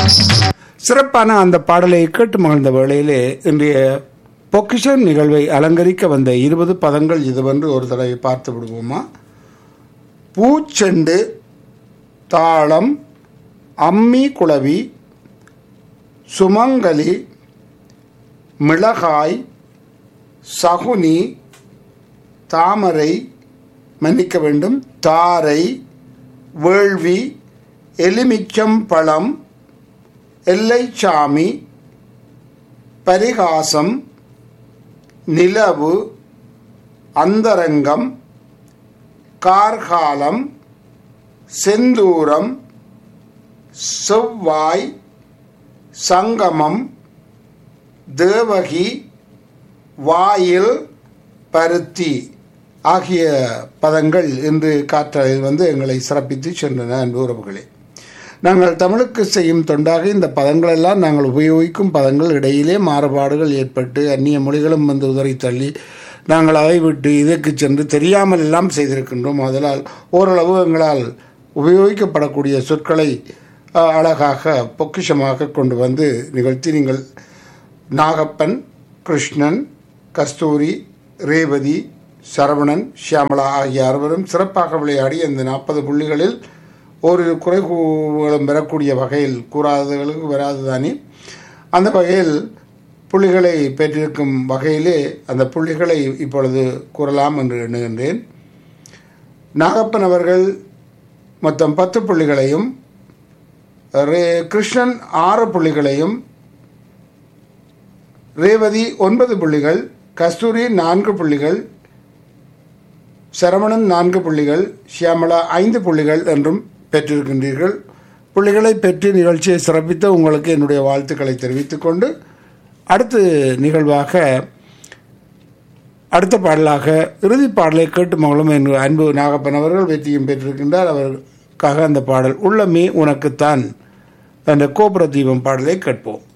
சிறப்பான அந்த பாடலை கேட்டு மகிழ்ந்த வேளையிலே இன்றைய பொக்கிஷன் நிகழ்வை அலங்கரிக்க வந்த இருபது பதங்கள் இதுவென்று ஒரு தடவை பார்த்து விடுவோமா பூச்செண்டு தாளம் அம்மி குளவி சுமங்கலி மிளகாய் சகுனி தாமரை மன்னிக்க வேண்டும் தாரை வேள்வி எலுமிச்சம் பழம் எல்லைச்சாமி பரிகாசம் நிலவு அந்தரங்கம் கார்காலம் செந்தூரம் செவ்வாய் சங்கமம் தேவகி வாயில் பருத்தி ஆகிய பதங்கள் இன்று காற்றலில் வந்து எங்களை சிறப்பித்து சென்றன அன்பு உறவுகளே நாங்கள் தமிழுக்கு செய்யும் தொண்டாக இந்த பதங்களெல்லாம் நாங்கள் உபயோகிக்கும் பதங்கள் இடையிலே மாறுபாடுகள் ஏற்பட்டு அந்நிய மொழிகளும் வந்து உதறி தள்ளி நாங்கள் அதை விட்டு இதற்கு சென்று தெரியாமல் எல்லாம் செய்திருக்கின்றோம் அதனால் ஓரளவு எங்களால் உபயோகிக்கப்படக்கூடிய சொற்களை அஹ், அழகாக பொக்கிஷமாக கொண்டு வந்து நிகழ்த்தி நீங்கள் நாகப்பன் கிருஷ்ணன் கஸ்தூரி ரேவதி சரவணன் ஷியாமளா ஆகிய அறுவரும் சிறப்பாக விளையாடி அந்த நாற்பது புள்ளிகளில் ஒரு குறைகளும் பெறக்கூடிய வகையில் கூறாதவர்களுக்கு வராதுதானே அந்த வகையில் புள்ளிகளை பெற்றிருக்கும் வகையிலே அந்த புள்ளிகளை இப்பொழுது கூறலாம் என்று எண்ணுகின்றேன் நாகப்பன் அவர்கள் மொத்தம் பத்து புள்ளிகளையும் ரே கிருஷ்ணன் ஆறு புள்ளிகளையும் ரேவதி ஒன்பது புள்ளிகள் கஸ்தூரி நான்கு புள்ளிகள் சரவணன் நான்கு புள்ளிகள் ஷியாமளா ஐந்து புள்ளிகள் என்றும் பெற்றிருக்கின்றீர்கள் புள்ளிகளை பெற்று நிகழ்ச்சியை சிறப்பித்த உங்களுக்கு என்னுடைய வாழ்த்துக்களை தெரிவித்துக் கொண்டு அடுத்த நிகழ்வாக அடுத்த பாடலாக இறுதி பாடலை கேட்டு மகளும் என்று அன்பு நாகப்பன் அவர்கள் வெற்றியும் பெற்றிருக்கின்றார் அவர்களுக்காக அந்த பாடல் உள்ளமே உனக்குத்தான் அந்த கோபுர தீபம் பாடலை கேட்போம்